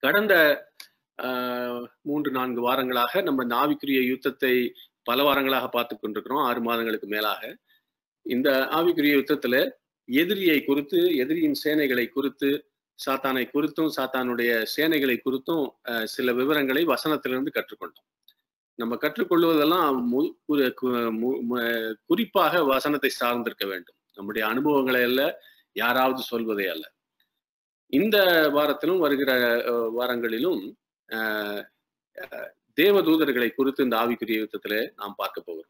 கடந்த ஆஹ், மூன்று நான்கு வாரங்களாக நம்ம இந்த ஆவிக்குரிய யுத்தத்தை பல வாரங்களாக பார்த்து கொண்டிருக்கிறோம் ஆறு மாதங்களுக்கு மேலாக இந்த ஆவிக்குரிய யுத்தத்துல எதிரியை குறித்து எதிரியின் சேனைகளை குறித்து சாத்தானை குறித்தும் சாத்தானுடைய சேனைகளை குறித்தும் ஆஹ், சில விவரங்களை வசனத்திலிருந்து கற்றுக்கொண்டோம் நம்ம கற்றுக்கொள்வதெல்லாம் மு- குறி- கு- மு- ம- குறிப்பாக வசனத்தை சார்ந்திருக்க வேண்டும் நம்முடைய அனுபவங்களை அல்ல யாராவது சொல்வதே அல்ல இந்த வாரத்திலும் வருகிற அஹ், வாரங்களிலும் அஹ், அஹ், தேவதூதர்களை குறித்து இந்த ஆவிக்குரிய யுத்தத்திலே நாம் பார்க்க போகிறோம்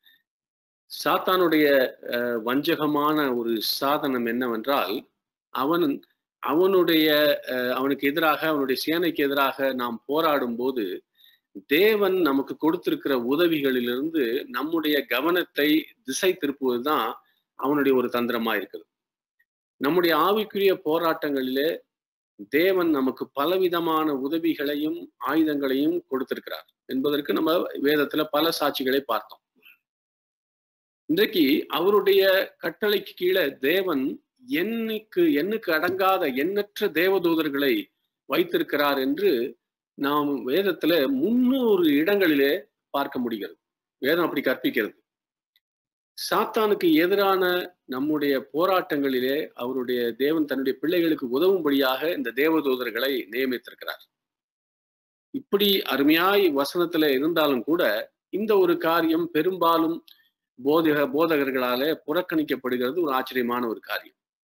சாத்தானுடைய அஹ், வஞ்சகமான ஒரு சாதனம் என்னவென்றால் அவன் அவனுடைய அஹ், அவனுக்கு எதிராக அவனுடைய சேனைக்கு எதிராக நாம் போராடும் போது தேவன் நமக்கு கொடுத்திருக்கிற உதவிகளிலிருந்து நம்முடைய கவனத்தை திசை திருப்புவதுதான் அவனுடைய ஒரு தந்திரமா இருக்குது நம்முடைய ஆவிக்குரிய போராட்டங்களிலே தேவன் நமக்கு பலவிதமான உதவிகளையும் ஆயுதங்களையும் கொடுத்திருக்கிறார் என்பதற்கு நம்ம வேதத்துல பல சாட்சிகளை பார்த்தோம் இன்றைக்கு அவருடைய கட்டளைக்கு கீழே தேவன் எண்ணுக்கு எண்ணுக்கு அடங்காத எண்ணற்ற தேவதூதர்களை வைத்திருக்கிறார் என்று நாம் வேதத்துல முன்னூறு இடங்களிலே பார்க்க முடிகிறது வேதம் அப்படி கற்பிக்கிறது சாத்தானுக்கு எதிரான நம்முடைய போராட்டங்களிலே அவருடைய தேவன் தன்னுடைய பிள்ளைகளுக்கு உதவும்படியாக இந்த தேவதூதர்களை நியமித்திருக்கிறார் இப்படி அருமையாய் வசனத்துல இருந்தாலும் கூட இந்த ஒரு காரியம் பெரும்பாலும் போதக போதகர்களாலே புறக்கணிக்கப்படுகிறது ஒரு ஆச்சரியமான ஒரு காரியம்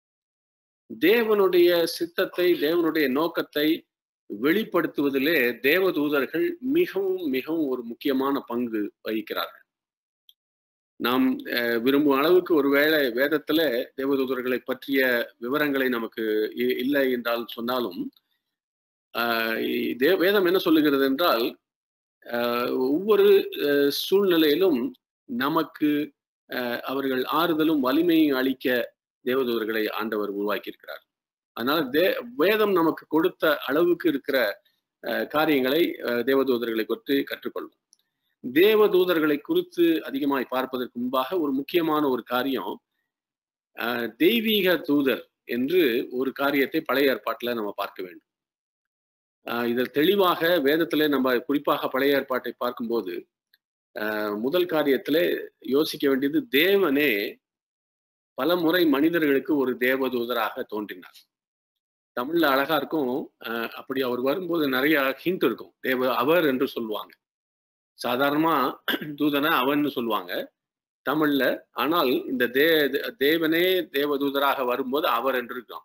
தேவனுடைய சித்தத்தை தேவனுடைய நோக்கத்தை வெளிப்படுத்துவதிலே தேவதூதர்கள் மிகவும் மிகவும் ஒரு முக்கியமான பங்கு வகிக்கிறார்கள் நாம் அஹ், விரும்பும் அளவுக்கு ஒருவேளை வேதத்துல தேவதூதர்களை பற்றிய விவரங்களை நமக்கு இ- இல்லை என்றால் சொன்னாலும் ஆஹ், தே- வேதம் என்ன சொல்லுகிறது என்றால் ஆஹ், ஒவ்வொரு அஹ், சூழ்நிலையிலும் நமக்கு ஆஹ், அவர்கள் ஆறுதலும் வலிமையும் அளிக்க தேவதூதர்களை ஆண்டவர் உருவாக்கியிருக்கிறார் அதனால தே வேதம் நமக்கு கொடுத்த அளவுக்கு இருக்கிற அஹ், காரியங்களை அஹ், தேவதூதர்களை பற்றி கற்றுக்கொள்வோம் தேவதூதர்களை குறித்து அதிகமாய் பார்ப்பதற்கு முன்பாக ஒரு முக்கியமான ஒரு காரியம் அஹ், தெய்வீக தூதர் என்று ஒரு காரியத்தை பழைய ஏற்பாட்டுல நம்ம பார்க்க வேண்டும் அஹ், இதில் தெளிவாக வேதத்திலே நம்ம குறிப்பாக பழைய ஏற்பாட்டை பார்க்கும்போது அஹ், முதல் காரியத்திலே யோசிக்க வேண்டியது தேவனே பல முறை மனிதர்களுக்கு ஒரு தேவதூதராக தோன்றினார் தமிழ்ல அழகா இருக்கும் அஹ், அப்படி அவர் வரும்போது நிறைய ஹிண்ட் இருக்கும் தேவ அவர் என்று சொல்லுவாங்க சாதாரணமா தூதனை அவன்னு சொல்லுவாங்க தமிழ்ல ஆனால் இந்த தே தேவனே தேவதூதராக வரும்போது அவர் என்று இருக்கிறோம்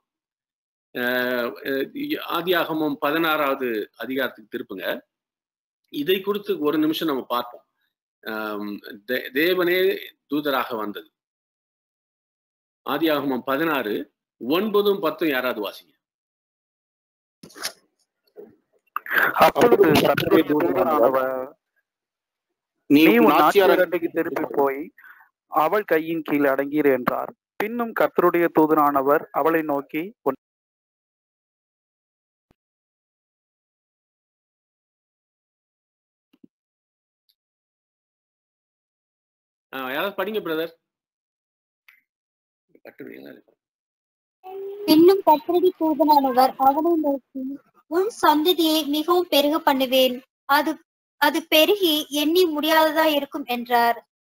அஹ் அஹ் ஆதியாகமம் பதினாறாவது அதிகாரத்துக்கு திருப்புங்க இதை குறித்து ஒரு நிமிஷம் நம்ம பார்ப்போம் ஆம், தே- தேவனே தூதராக வந்தது ஆதியாகமம் பதினாறு ஒன்பதும் பத்தும் யாராவது வாசிங்க அப்பொழுது கர்த்தருடைய தூதனானவர் நீ நீ உன் நாச்சியார் நாச்சியாரண்டைக்கு திருப்பி போய் அவள் கையின் கீழ் அடங்கீர் என்றார் பின்னும் கர்த்தருடைய தூதனானவர் அவளை நோக்கி உன் ஆஹ் யாராவது படிங்க பிரதர் கட்டுவீங்களா பின்னும் கத்திரடி தூதனானவர் அவனை நோக்கி உன் சந்ததியை மிகவும் பெருக பண்ணுவேன் அது அது பெருகி எண்ணி முடியாததா இருக்கும் என்றார்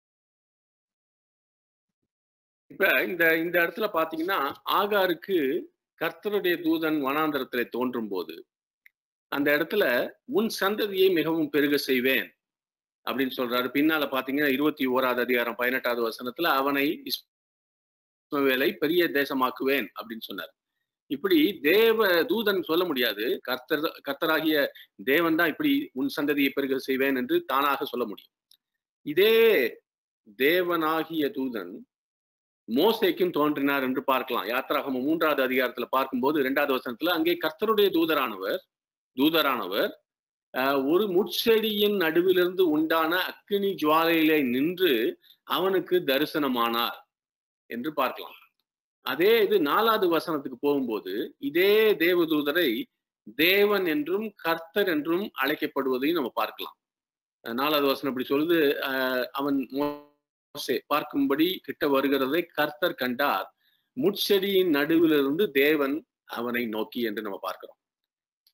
இப்ப இந்த இந்த இடத்துல பாத்தீங்கன்னா ஆகாருக்கு கர்த்தருடைய தூதன் வனாந்தரத்திலே தோன்றும் போது அந்த இடத்துல உன் சந்ததியை மிகவும் பெருக செய்வேன் அப்படின்னு சொல்றாரு பின்னால பாத்தீங்கன்னா இருபத்தி ஓராவது அதிகாரம் பதினெட்டாவது வசனத்துல அவனை இஸ்மவேலை பெரிய தேசமாக்குவேன் அப்படின்னு சொன்னார் இப்படி தேவ தூதன் சொல்ல முடியாது கர்த்தர் கர்த்தராகிய தேவன் தான் இப்படி உன் சந்ததியை பெருக செய்வேன் என்று தானாக சொல்ல முடியும் இதே தேவனாகிய தூதன் மோசேக்கும் தோன்றினார் என்று பார்க்கலாம் யாத்திராகமம் மூன்றாவது அதிகாரத்துல பார்க்கும்போது இரண்டாவது வசனத்துல அங்கே கர்த்தருடைய தூதரானவர் தூதரானவர் ஆஹ், ஒரு முட்செடியின் நடுவிலிருந்து உண்டான அக்கினி ஜுவாலையிலே நின்று அவனுக்கு தரிசனமானார் என்று பார்க்கலாம் அதே இது நாலாவது வசனத்துக்கு போகும்போது இதே தேவதூதரை தேவன் என்றும் கர்த்தர் என்றும் அழைக்கப்படுவதையும் நம்ம பார்க்கலாம் அஹ் நாலாவது வசனம் இப்படி சொல்லுது ஆஹ், அவன் மோசே பார்க்கும்படி கிட்ட வருகிறதை கர்த்தர் கண்டார் முட்செடியின் நடுவிலிருந்து தேவன் அவனை நோக்கி என்று நம்ம பார்க்கிறோம்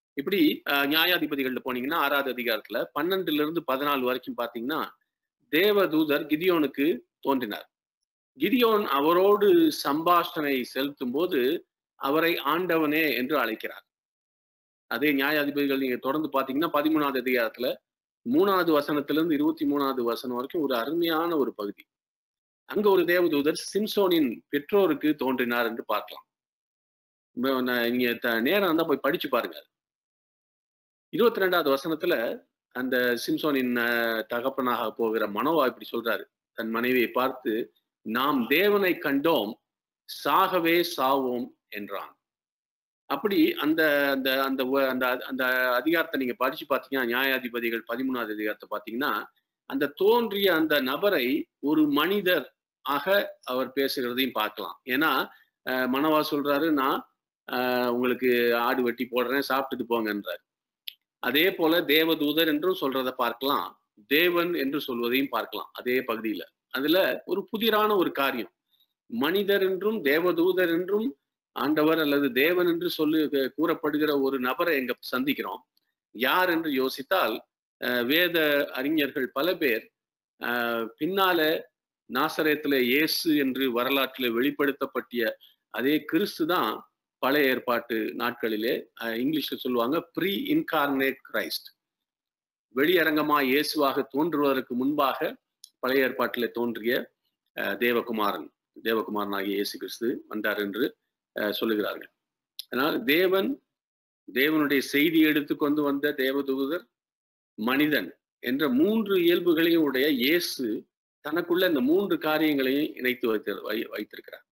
இப்படி அஹ், நியாயாதிபதிகள்ல போனீங்கன்னா ஆறாவது அதிகாரத்துல பன்னெண்டுல இருந்து பதினாலு வரைக்கும் பாத்தீங்கன்னா தேவதூதர் கிதியோனுக்கு தோன்றினார் கிதியோன் அவரோடு சம்பாஷணை செலுத்தும் போது அவரை ஆண்டவனே என்று அழைக்கிறார் அதே நியாயாதிபதிகள் நீங்க தொடர்ந்து பாத்தீங்கன்னா பதிமூணாவது அதிகாரத்துல மூணாவது வசனத்திலிருந்து இருபத்தி மூணாவது வசனம் வரைக்கும் ஒரு அருமையான ஒரு பகுதி அங்க ஒரு தேவதூதர் சிம்சோனின் பெற்றோருக்கு தோன்றினார் என்று பார்க்கலாம் இப்ப நான் நீங்க த- நேரம் இருந்தா போய் படிச்சு பாருங்க இருபத்தி ரெண்டாவது வசனத்துல அந்த சிம்சோனின் அஹ், தகப்பனாக போகிற மனோவா இப்படி சொல்றாரு தன் மனைவியை பார்த்து நாம் தேவனை கண்டோம் சாகவே சாவோம் என்றான் அப்படி அந்த அந்த அந்த வ- அந்த அந்த அதிகாரத்தை நீங்க படிச்சு பார்த்தீங்கன்னா நியாயாதிபதிகள் பதிமூணாவது அதிகாரத்தை பார்த்தீங்கன்னா அந்த தோன்றிய அந்த நபரை ஒரு மனிதர் ஆக அவர் பேசுகிறதையும் பார்க்கலாம் ஏன்னா அஹ், மனவா சொல்றாரு நான் அஹ், உங்களுக்கு ஆடு வெட்டி போடுறேன் சாப்பிட்டுட்டு போங்கன்றார் அதே போல தேவதூதர் என்றும் சொல்றதை பார்க்கலாம் தேவன் என்று சொல்வதையும் பார்க்கலாம் அதே பகுதியில அதுல ஒரு புதிரான ஒரு காரியம் மனிதர் என்றும் தேவதூதர் என்றும் ஆண்டவர் அல்லது தேவன் என்று சொல்லி கூறப்படுகிற ஒரு நபரை எங்க சந்திக்கிறோம் யார் என்று யோசித்தால் அஹ், வேத அறிஞர்கள் பல பேர் அஹ், பின்னால நாசரேத்துல இயேசு என்று வரலாற்றில் வெளிப்படுத்தப்பட்டிய அதே கிறிஸ்து தான் பழைய ஏற்பாட்டு நாட்களிலே அஹ், இங்கிலீஷ்ல சொல்லுவாங்க ப்ரீ இன்கார்னேட் கிரைஸ்ட் வெளியரங்கமா இயேசுவாக தோன்றுவதற்கு முன்பாக பழைய ஏற்பாட்டிலே தோன்றிய அஹ், தேவகுமாரன் தேவகுமாரனாகிய இயேசு கிறிஸ்து வந்தார் என்று அஹ், சொல்லுகிறார்கள் அதனால் தேவன் தேவனுடைய செய்தி எடுத்துக்கொண்டு வந்த தேவதூதர் மனிதன் என்ற மூன்று இயல்புகளையும் உடைய இயேசு தனக்குள்ள இந்த மூன்று காரியங்களையும் இணைத்து வைத்து வை- வைத்திருக்கிறார்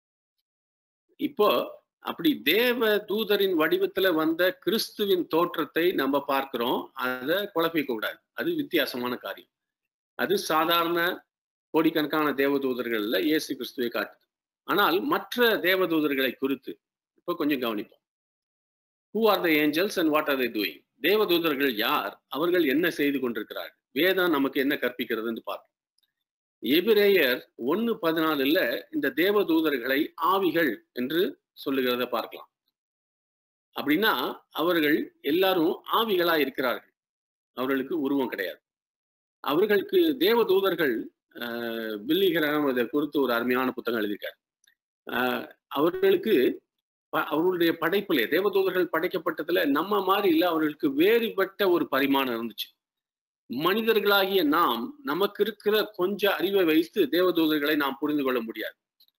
இப்போ அப்படி தேவ தூதரின் வடிவத்துல வந்த கிறிஸ்துவின் தோற்றத்தை நம்ம பார்க்கிறோம் அதை குழப்பிக்க கூடாது அது வித்தியாசமான காரியம் அது சாதாரண கோடிக்கணக்கான தேவதூதர்கள்ல இயேசு கிறிஸ்துவை காட்டுது ஆனால் மற்ற தேவதூதர்களை குறித்து இப்போ கொஞ்சம் கவனிப்போம் who are the angels and what are they doing தேவதூதர்கள் யார் அவர்கள் என்ன செய்து கொண்டிருக்கிறார்கள் வேதம் நமக்கு என்ன கற்பிக்கிறதுன்னு பார்ப்போம் எபிரேயர் ஒன்னு பதினாலுல இந்த தேவதூதர்களை ஆவிகள் என்று சொல்லுகிறத பார்க்கலாம் அப்படின்னா அவர்கள் எல்லாரும் ஆவிகளா இருக்கிறார்கள் அவர்களுக்கு உருவம் கிடையாது அவர்களுக்கு தேவதூதர்கள் ஆஹ், பில்லி கிரகம் இதை குறித்து ஒரு அருமையான புத்தகம் எழுதியிருக்கார் ஆஹ், அவர்களுக்கு ப- அவர்களுடைய படைப்பிலே தேவதூதர்கள் படைக்கப்பட்டதுல நம்ம மாதிரி இல்ல அவர்களுக்கு வேறுபட்ட ஒரு பரிமாணம் இருந்துச்சு மனிதர்களாகிய நாம் நமக்கு இருக்கிற கொஞ்ச அறிவை வைத்து தேவதூதர்களை நாம் புரிந்து கொள்ள முடியாது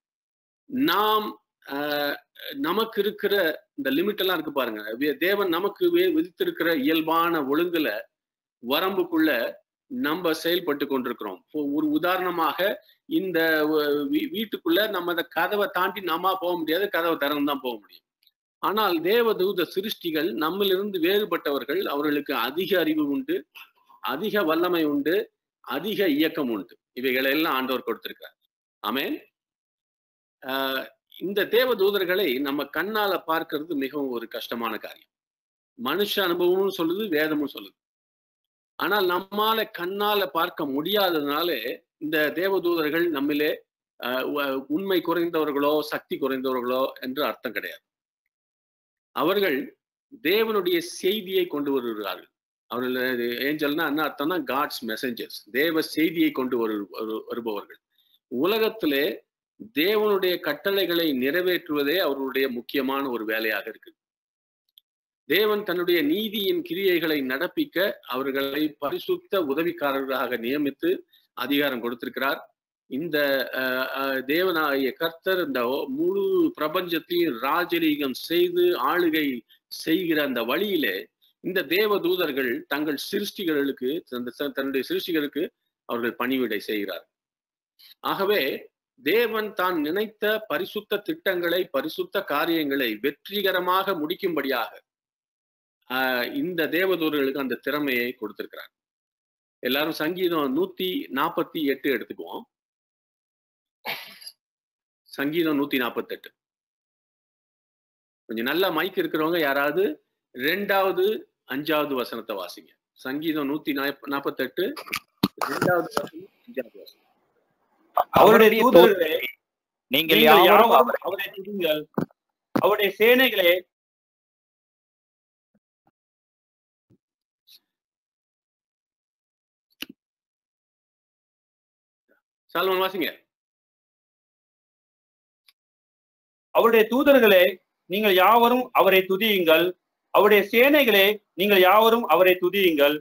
நாம் ஆஹ், நமக்கு இருக்கிற இந்த லிமிட் எல்லாம் இருக்கு பாருங்க வே- தேவன் நமக்கு வே- விதித்திருக்கிற இயல்பான ஒழுங்குல வரம்புக்குள்ள நம்ம செயல்பட்டு கொண்டிருக்கிறோம் இப்போ ஒரு உதாரணமாக இந்த வ- வீ- வீட்டுக்குள்ள நம்ம அந்த கதவை தாண்டி நாம போக முடியாது கதவை திறந்து தான் போக முடியும் ஆனால் தேவதூத சிருஷ்டிகள் நம்மிலிருந்து வேறுபட்டவர்கள் அவர்களுக்கு அதிக அறிவு உண்டு அதிக வல்லமை உண்டு அதிக இயக்கம் உண்டு இவைகளை எல்லாம் ஆண்டவர் கொடுத்திருக்கிறார் ஆமென் ஆஹ் இந்த தேவ தூதர்களை நம்ம கண்ணால பார்க்கிறது மிகவும் ஒரு கஷ்டமான காரியம் மனுஷ அனுபவமும் சொல்லுது வேதமும் சொல்லுது ஆனால் நம்மால கண்ணால பார்க்க முடியாததுனால இந்த தேவதூதர்கள் நம்மிலே ஆஹ் உ- உண்மை குறைந்தவர்களோ சக்தி குறைந்தவர்களோ என்று அர்த்தம் கிடையாது அவர்கள் தேவனுடைய செய்தியை கொண்டு வருகிறார்கள் அவர்கள் ஏஞ்சல்னா என்ன அர்த்தம்னா காட்ஸ் மெசஞ்சர்ஸ் தேவ செய்தியை கொண்டு வரு வரு- வருபவர்கள் உலகத்திலே தேவனுடைய கட்டளைகளை நிறைவேற்றுவதே அவர்களுடைய முக்கியமான ஒரு வேலையாக இருக்கு தேவன் தன்னுடைய நீதியின் கிரியைகளை நடப்பிக்க அவர்களை பரிசுத்த உதவிக்காரர்களாக நியமித்து அதிகாரம் கொடுத்திருக்கிறார் இந்த அஹ், அஹ், தேவனாகிய கர்த்தர் இந்த ஒ- முழு பிரபஞ்சத்தையும் ராஜரீகம் செய்து ஆளுகை செய்கிற அந்த வழியிலே இந்த தேவ தூதர்கள் தங்கள் சிருஷ்டிகளுக்கு தந்த- தன்னுடைய சிருஷ்டிகளுக்கு அவர்கள் பணிவிடை செய்கிறார் ஆகவே தேவன் தான் நினைத்த பரிசுத்த திட்டங்களை பரிசுத்த காரியங்களை வெற்றிகரமாக முடிக்கும்படியாக ஆஹ், இந்த தேவதூதர்களுக்கு அந்த திறமையை கொடுத்திருக்கிறார் எல்லாரும் சங்கீதம் நூத்தி நாற்பத்தி எட்டு எடுத்துக்குவோம் சங்கீதம் நூத்தி நாற்பத்தி எட்டு கொஞ்சம் நல்ல மைக் இருக்கிறவங்க யாராவது ரெண்டாவது அஞ்சாவது வசனத்தை வாசிங்க சங்கீதம் நூத்தி நாற்பத்தி எட்டு ரெண்டாவது வசனம் அஞ்சாவது வசனம் அவருடைய தூதர்களே நீங்கள் நீங்கள் யாவரும் யாவரும் அவரை அவரை துதியுங்கள் அவருடைய சேனைகளே சால்மன் வாசிங்க அவருடைய தூதர்களே நீங்கள் யாவரும் அவரை துதியுங்கள் அவருடைய சேனைகளே நீங்கள் யாவரும் அவரை துதியுங்கள்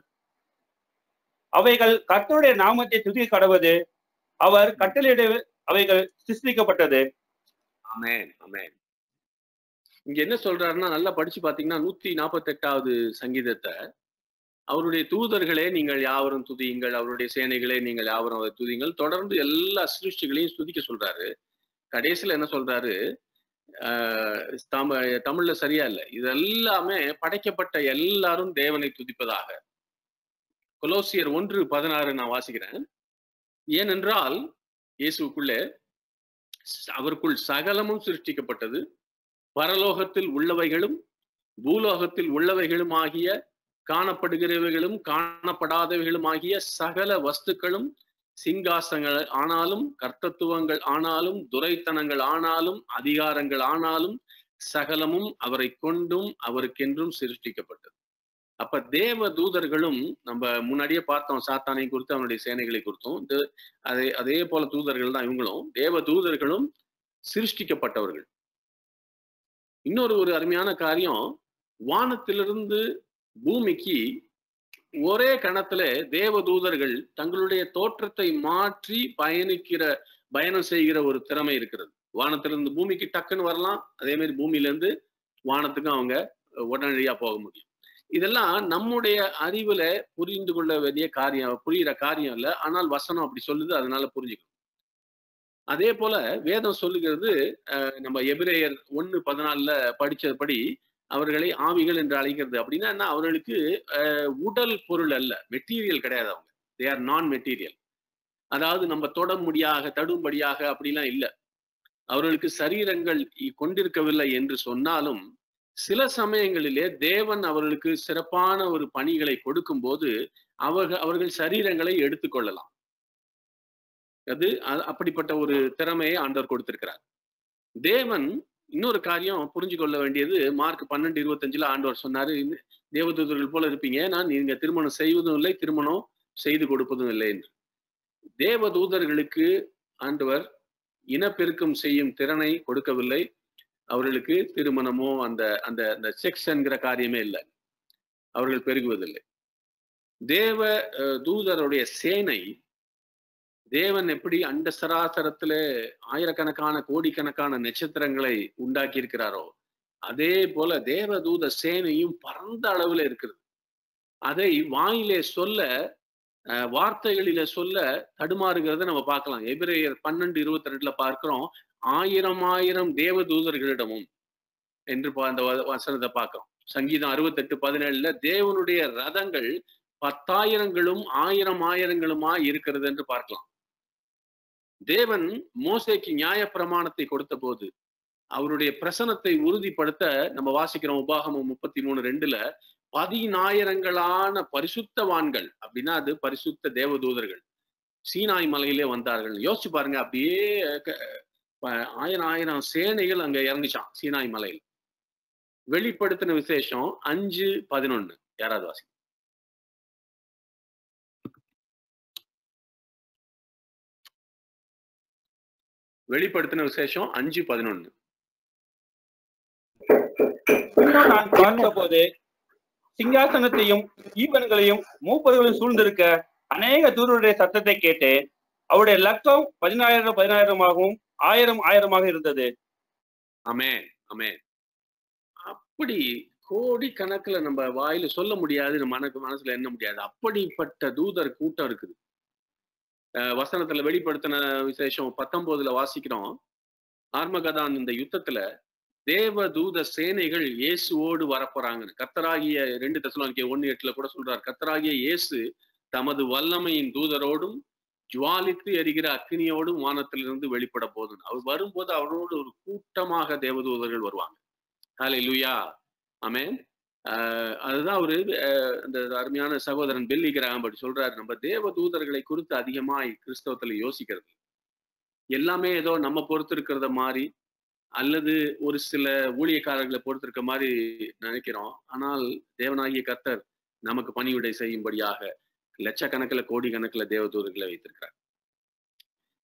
அவைகள் கர்த்தருடைய நாமத்தை துதி கடவது அவர் கட்டளையிட அவைகள் சிருஷ்டிக்கப்பட்டது அமேன் அமேன் இங்க என்ன சொல்றாருன்னா நல்லா படிச்சு பாத்தீங்கன்னா நூத்தி நாற்பத்தி எட்டாவது சங்கீதத்தை அவருடைய தூதர்களே நீங்கள் யாவரும் துதியுங்கள் அவருடைய சேனைகளே நீங்கள் யாவரும் அவரை துதியுங்கள் தொடர்ந்து எல்லா சிருஷ்டிகளையும் துதிக்க சொல்றாரு கடைசியில என்ன சொல்றாரு ஆஹ் தமி தமிழ்ல சரியா இல்லை இது எல்லாமே படைக்கப்பட்ட எல்லாரும் தேவனை துதிப்பதாக கொலோசியர் ஒன்று பதினாறு நான் வாசிக்கிறேன் ஏனென்றால் இயேசுக்குள்ளே அவருக்குள் சகலமும் சிருஷ்டிக்கப்பட்டது பரலோகத்தில் உள்ளவைகளும் பூலோகத்தில் உள்ளவைகளும் ஆகிய காணப்படுகிறவைகளும் காணப்படாதவைகளும் ஆகிய சகல வஸ்துக்களும் சிங்காசங்கள் ஆனாலும் கர்த்தத்துவங்கள் ஆனாலும் துரைத்தனங்கள் ஆனாலும் அதிகாரங்கள் ஆனாலும் சகலமும் அவரை கொண்டும் அவருக்கென்றும் சிருஷ்டிக்கப்பட்டது அப்ப தேவ தூதர்களும் நம்ம முன்னாடியே பார்த்தோம் சாத்தானை குறித்து அவனுடைய சேனைகளை குறித்தும் இது- அதே அதே போல தூதர்கள் தான் இவங்களும் தேவ தூதர்களும் சிருஷ்டிக்கப்பட்டவர்கள் இன்னொரு ஒரு அருமையான காரியம் வானத்திலிருந்து பூமிக்கு ஒரே கணத்துல தேவ தூதர்கள் தங்களுடைய தோற்றத்தை மாற்றி பயணிக்கிற பயணம் செய்கிற ஒரு திறமை இருக்கிறது வானத்திலிருந்து பூமிக்கு டக்குன்னு வரலாம் அதே மாதிரி பூமியில இருந்து வானத்துக்கும் அவங்க உடனடியா போக முடியும் இதெல்லாம் நம்முடைய அறிவுல புரிந்து கொள்ள வேண்டிய காரியம் புரியிற காரியம் இல்லை ஆனால் வசனம் அப்படி சொல்லுது அதனால புரிஞ்சுக்கணும் அதே போல வேதம் சொல்லுகிறது அஹ், நம்ம எபிரேயர் ஒன்னு பதினாலுல படிச்சபடி அவர்களை ஆவிகள் என்று அழைக்கிறது அப்படின்னா என்ன அவர்களுக்கு அஹ், உடல் பொருள் அல்ல மெட்டீரியல் கிடையாது அவங்க தே ஆர் நான் மெட்டீரியல் அதாவது நம்ம தொட முடியாக தடும்படியாக அப்படிலாம் இல்லை அவர்களுக்கு சரீரங்கள் இ- கொண்டிருக்கவில்லை என்று சொன்னாலும் சில சமயங்களிலே தேவன் அவர்களுக்கு சிறப்பான ஒரு பணிகளை கொடுக்கும்போது அவர்கள் அவர்கள் சரீரங்களை எடுத்துக்கொள்ளலாம் அது அ- அப்படிப்பட்ட ஒரு திறமையை ஆண்டவர் கொடுத்திருக்கிறார் தேவன் இன்னொரு காரியம் புரிஞ்சு கொள்ள வேண்டியது மார்க் பன்னெண்டு இருபத்தஞ்சுல ஆண்டவர் சொன்னாரு "இந்த தேவதூதர்கள் போல இருப்பீங்க நான் நீங்க திருமணம் செய்வதும் இல்லை திருமணம் செய்து கொடுப்பதும் இல்லை என்று தேவதூதர்களுக்கு ஆண்டவர் இனப்பெருக்கம் செய்யும் திறனை கொடுக்கவில்லை அவர்களுக்கு திருமணமோ அந்த அந்த அந்த செக்ஸ் என்கிற காரியமே இல்லை அவர்கள் பெருகுவதில்லை தேவ அஹ், தூதருடைய சேனை தேவன் எப்படி அண்ட சராசரத்துல ஆயிரக்கணக்கான கோடிக்கணக்கான நட்சத்திரங்களை உண்டாக்கி இருக்கிறாரோ அதே போல தேவதூத சேனையும் பரந்த அளவுல இருக்கிறது அதை வாயிலே சொல்ல அஹ், வார்த்தைகளில சொல்ல தடுமாறுகிறத நம்ம பார்க்கலாம் எபிரேயர் பன்னெண்டு இருபத்தி ரெண்டுல பார்க்கிறோம் ஆயிரம் ஆயிரம் தேவதூதர்களிடமும் என்று பா- அந்த வ- வசனத்தை பார்க்கிறோம் சங்கீதம் அறுபத்தெட்டு பதினேழுல தேவனுடைய ரதங்கள் பத்தாயிரங்களும் ஆயிரம் ஆயிரங்களுமா இருக்கிறது என்று பார்க்கலாம் தேவன் மோசேக்கு நியாய பிரமாணத்தை கொடுத்த போது அவருடைய பிரசனத்தை உறுதிப்படுத்த நம்ம வாசிக்கிறோம் உபாகமம் முப்பத்தி மூணு ரெண்டுல பதினாயிரங்களான பரிசுத்தவான்கள் அப்படின்னா அது பரிசுத்த தேவதூதர்கள் சீனாய் மலையிலே வந்தார்கள் யோசிச்சு பாருங்க அப்படியே க- ப- ஆயிரம் ஆயிரம் சேனைகள் அங்க இறங்குச்சான் சீனாய் மலையில் வெளிப்படுத்தின விசேஷம் அஞ்சு பதினொன்னு யாராவது வாசி வெளிப்படுத்தின விசேஷம் அஞ்சு பதினொன்னு இன்னும் நான் பார்த்தபோது சிங்காசனத்தையும் ஈவன்களையும் மூப்பர்களையும் சூழ்ந்திருக்க அநேக தூதருடைய சத்தத்தை கேட்டேன் அவருடைய லக்கம் பதினாயிரம் பதினாயிரமாகவும் ஆயிரம் ஆயிரமாக இருந்தது அமேன் அமேன் அப்படி கோடி கணக்குல நம்ம வாயில சொல்ல முடியாது நம்ம மனக்கு மனசுல எண்ண முடியாது அப்படிப்பட்ட தூதர் கூட்டம் இருக்குது அஹ் வசனத்துல வெளிப்படுத்தின விசேஷம் பத்தொன்பதுல வாசிக்கிறோம் ஆர்மகதான் இந்த யுத்தத்துல தேவ தூத சேனைகள் இயேசுவோடு வரப்போறாங்கன்னு கர்த்தராகிய ரெண்டு தசலானிக்க ஒன்னு எட்டுல கூட சொல்றார் கர்த்தராகிய இயேசு தமது வல்லமையின் தூதரோடும் ஜுவாலித்து எரிகிற அக்னியோடும் வானத்திலிருந்து வெளிப்பட போதும் அவர் வரும்போது அவரோடு ஒரு கூட்டமாக தேவதூதர்கள் வருவாங்க ஹாலே லூயா ஆமென் ஆஹ் அதுதான் ஒரு அந்த அருமையான சகோதரன் பெல்லி கிரகம் அப்படி சொல்றாரு நம்ம தேவ தூதர்களை குறித்து அதிகமாய் கிறிஸ்தவத்துல யோசிக்கிறது எல்லாமே ஏதோ நம்ம பொறுத்து இருக்கிறத மாதிரி அல்லது ஒரு சில ஊழியக்காரர்களை பொறுத்து இருக்க மாதிரி நினைக்கிறோம் ஆனால் தேவனாகிய கர்த்தர் நமக்கு பணிவிடை செய்யும்படியாக லட்சக்கணக்கில் கோடி கணக்கில் தேவதூதர்களை வைத்திருக்கிறார்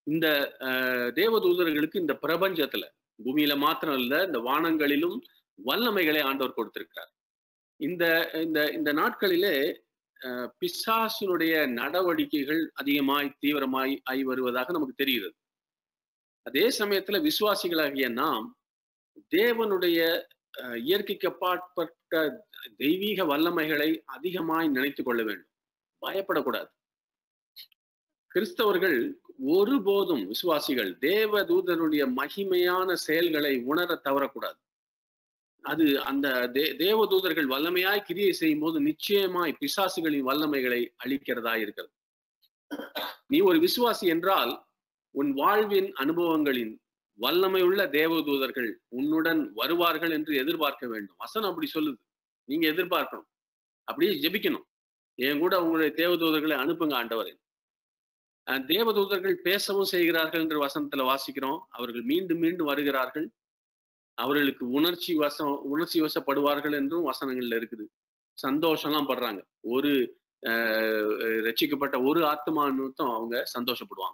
இந்த அஹ், தேவதூதர்களுக்கு இந்த பிரபஞ்சத்துல பூமியில மாத்திரம் இல்ல இந்த வானங்களிலும் வல்லமைகளை ஆண்டவர் கொடுத்திருக்கிறார் இந்த இந்த இந்த நாட்களிலே அஹ், பிசாசினுடைய நடவடிக்கைகள் அதிகமாய் தீவிரமாய் ஆகி வருவதாக நமக்கு தெரிகிறது அதே சமயத்துல விசுவாசிகளாகிய நாம் தேவனுடைய அஹ், இயற்கைக்கு அப்பாற்பட்ட தெய்வீக வல்லமைகளை அதிகமாய் நினைத்து கொள்ள வேண்டும் பயப்படக்கூடாது கிறிஸ்தவர்கள் ஒருபோதும் விசுவாசிகள் தேவ தூதனுடைய மகிமையான செயல்களை உணர தவறக்கூடாது அது அந்த தே தேவதூதர்கள் வல்லமையாய் கிரியை செய்யும் போது நிச்சயமாய் பிசாசுகளின் வல்லமைகளை அளிக்கிறதா இருக்கிறது நீ ஒரு விசுவாசி என்றால் உன் வாழ்வின் அனுபவங்களின் வல்லமையுள்ள தேவதூதர்கள் உன்னுடன் வருவார்கள் என்று எதிர்பார்க்க வேண்டும் வசனம் அப்படி சொல்லுது நீங்க எதிர்பார்க்கணும் அப்படியே ஜெபிக்கணும் என் கூட உங்களுடைய தேவதூதர்களை அனுப்புங்க ஆண்டவரே அஹ் தேவதூதர்கள் பேசவும் செய்கிறார்கள் என்று வசனத்துல வாசிக்கிறோம் அவர்கள் மீண்டும் மீண்டும் வருகிறார்கள் அவர்களுக்கு உணர்ச்சி வசம் உணர்ச்சி வசப்படுவார்கள் என்றும் வசனங்கள்ல இருக்குது சந்தோஷம்லாம் படுறாங்க ஒரு அஹ், ரட்சிக்கப்பட்ட ஒரு ஆத்மா நிமித்தம் அவங்க சந்தோஷப்படுவாங்க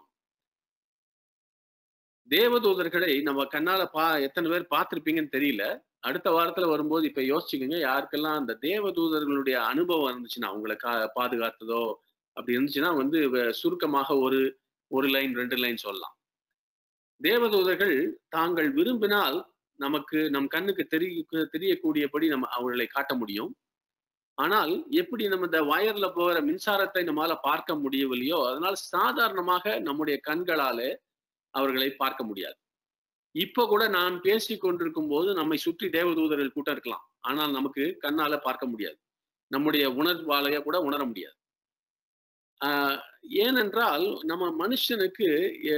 தேவதூதர்களை நம்ம கண்ணால பா எத்தனை பேர் பார்த்திருப்பீங்கன்னு தெரியல அடுத்த வாரத்துல வரும்போது இப்ப யோசிச்சுக்கோங்க யாருக்கெல்லாம் அந்த தேவதூதர்களுடைய அனுபவம் இருந்துச்சுன்னா அவங்களை கா பாதுகாத்ததோ அப்படி இருந்துச்சுன்னா வந்து வ- சுருக்கமாக ஒரு ஒரு லைன் ரெண்டு லைன் சொல்லலாம் தேவதூதர்கள் தாங்கள் விரும்பினால் நமக்கு நம் கண்ணுக்கு தெரிய தெரியக்கூடியபடி நம்ம அவர்களை காட்ட முடியும் ஆனால் எப்படி நம்ம இந்த வயர்ல போகிற மின்சாரத்தை நம்மால பார்க்க முடியவில்லையோ அதனால சாதாரணமாக நம்முடைய கண்களாலே அவர்களை பார்க்க முடியாது இப்ப கூட நான் பேசி கொண்டிருக்கும் போது நம்மை சுற்றி தேவதூதர்கள் கூட்டம் இருக்கலாம் ஆனால் நமக்கு கண்ணால பார்க்க முடியாது நம்முடைய உணர்வாலைய கூட உணர முடியாது ஆஹ் ஏனென்றால் நம்ம மனுஷனுக்கு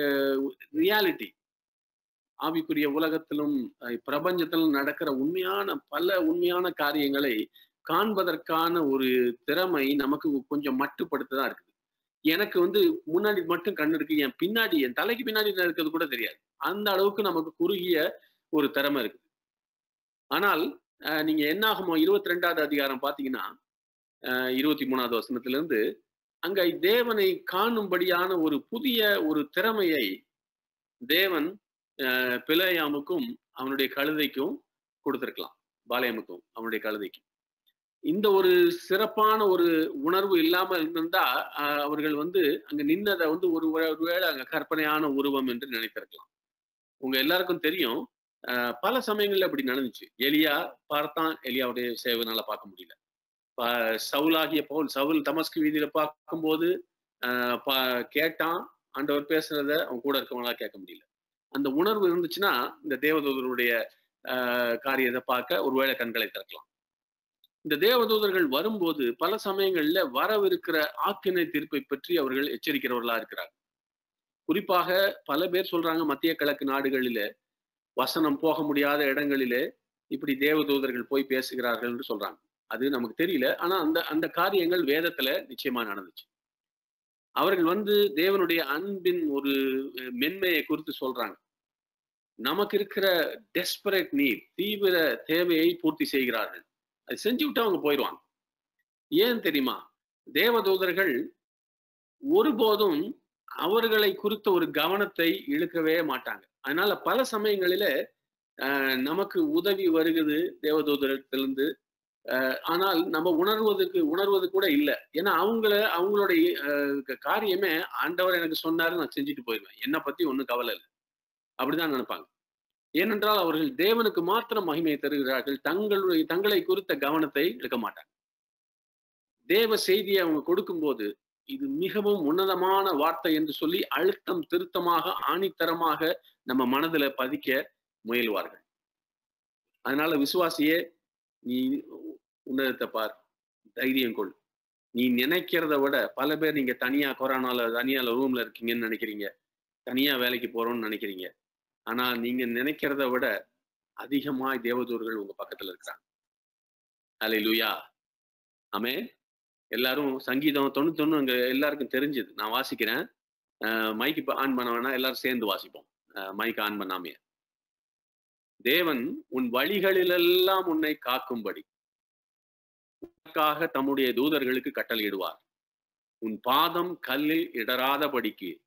ரியாலிட்டி ஆவிக்குரிய உலகத்திலும் அஹ், பிரபஞ்சத்திலும் நடக்கிற உண்மையான பல உண்மையான காரியங்களை காண்பதற்கான ஒரு திறமை நமக்கு கொஞ்சம் மட்டுப்படுத்ததான் இருக்குது எனக்கு வந்து முன்னாடி மட்டும் கண்ணு இருக்கு என் பின்னாடி என் தலைக்கு பின்னாடி என்ன இருக்கிறது கூட தெரியாது அந்த அளவுக்கு நமக்கு குறுகிய ஒரு திறமை இருக்குது ஆனால் அஹ், நீங்க என்ன ஆகுமோ இருபத்தி ரெண்டாவது அதிகாரம் பாத்தீங்கன்னா அஹ், இருபத்தி மூணாவது வசனத்துல இருந்து அங்க தேவனை காணும்படியான ஒரு புதிய ஒரு திறமையை தேவன் அஹ், பிலேயாமுக்கும் அவனுடைய கழுதைக்கும் கொடுத்திருக்கலாம் பாளையமுக்கும் அவனுடைய கழுதைக்கும் இந்த ஒரு சிறப்பான ஒரு உணர்வு இல்லாம இருந்திருந்தா அஹ், அவர்கள் வந்து அங்க நின்னதை வந்து ஒரு வே- ஒருவேளை அங்க கற்பனையான உருவம் என்று நினைத்திருக்கலாம் உங்க எல்லாருக்கும் தெரியும் அஹ், பல சமயங்கள்ல அப்படி நடந்துச்சு எலியா பார்த்தான் எலியாவுடைய சேவனால பார்க்க முடியல ப- சவுலாகிய பவுல் சவுல் தமஸ்கு வீதியில பார்க்கும்போது அஹ், பா- கேட்டான் ஆண்டவர் பேசுறத அவன் கூட இருக்கவங்களா கேட்க முடியல அந்த உணர்வு இருந்துச்சுன்னா இந்த தேவதூதருடைய அஹ், காரியத்தை பார்க்க ஒருவேளை கண்களை திறக்கலாம் இந்த தேவதூதர்கள் வரும்போது பல சமயங்கள்ல வரவிருக்கிற ஆக்கினை தீர்ப்பை பற்றி அவர்கள் எச்சரிக்கிறவர்களா இருக்கிறார் குறிப்பாக பல பேர் சொல்றாங்க மத்திய கிழக்கு நாடுகளிலே வசனம் போக முடியாத இடங்களிலே இப்படி தேவதூதர்கள் போய் பேசுகிறார்கள் என்று சொல்றாங்க அது நமக்கு தெரியல ஆனா அந்த அந்த காரியங்கள் வேதத்துல நிச்சயமா நடந்துச்சு அவர்கள் வந்து தேவனுடைய அன்பின் ஒரு அஹ், மென்மையை குறித்து சொல்றாங்க நமக்கு இருக்கிற டெஸ்பரேட் நீட் தீவிர தேவையை பூர்த்தி செய்கிறார்கள் அது செஞ்சு விட்டு அவங்க போயிடுவாங்க ஏன் தெரியுமா தேவதூதர்கள் ஒருபோதும் அவர்களை குறித்த ஒரு கவனத்தை இழுக்கவே மாட்டாங்க அதனால பல சமயங்களில அஹ், நமக்கு உதவி வருகுது தேவதூதரத்திலிருந்து அஹ், ஆனால் நம்ம உணர்வதற்கு உணர்வது கூட இல்லை ஏன்னா அவங்கள அவங்களுடைய அஹ், க- காரியமே ஆண்டவர் எனக்கு சொன்னாரு நான் செஞ்சுட்டு போயிடுவேன் என்னை பத்தி ஒன்றும் கவலை இல்லை அப்படிதான் நினைப்பாங்க ஏனென்றால் அவர்கள் தேவனுக்கு மாத்திரம் மகிமையை தருகிறார்கள் தங்களுடைய தங்களை குறித்த கவனத்தை எடுக்க மாட்டாங்க தேவ செய்தியை அவங்க கொடுக்கும்போது இது மிகவும் உன்னதமான வார்த்தை என்று சொல்லி அழுத்தம் திருத்தமாக ஆணித்தரமாக நம்ம மனதுல பதிக்க முயல்வார்கள் அதனால விசுவாசியே நீ உன்னதத்தை பார் தைரியம் கொள் நீ நினைக்கிறத விட பல பேர் நீங்க தனியா கொரோனால தனியா ரூம்ல இருக்கீங்கன்னு நினைக்கிறீங்க தனியா வேலைக்கு போறோம்னு நினைக்கிறீங்க ஆனா நீங்க நினைக்கிறத விட அதிகமாய் தேவதூர்கள் உங்க பக்கத்துல இருக்கிறாங்க அலை லுயா ஆமே எல்லாரும் சங்கீதம் தொண்ணூத்தொன்னு அங்க எல்லாருக்கும் தெரிஞ்சது நான் வாசிக்கிறேன் மைக் இப்போ ஆன் பண்ண வேணா எல்லாரும் சேர்ந்து வாசிப்போம் மைக் ஆன் பண்ணாமே தேவன் உன் வழிகளிலெல்லாம் உன்னை காக்கும்படி உனக்காக தம்முடைய தூதர்களுக்கு கட்டளையிடுவார் உன் பாதம் கல்லில் இடராதபடிக்கு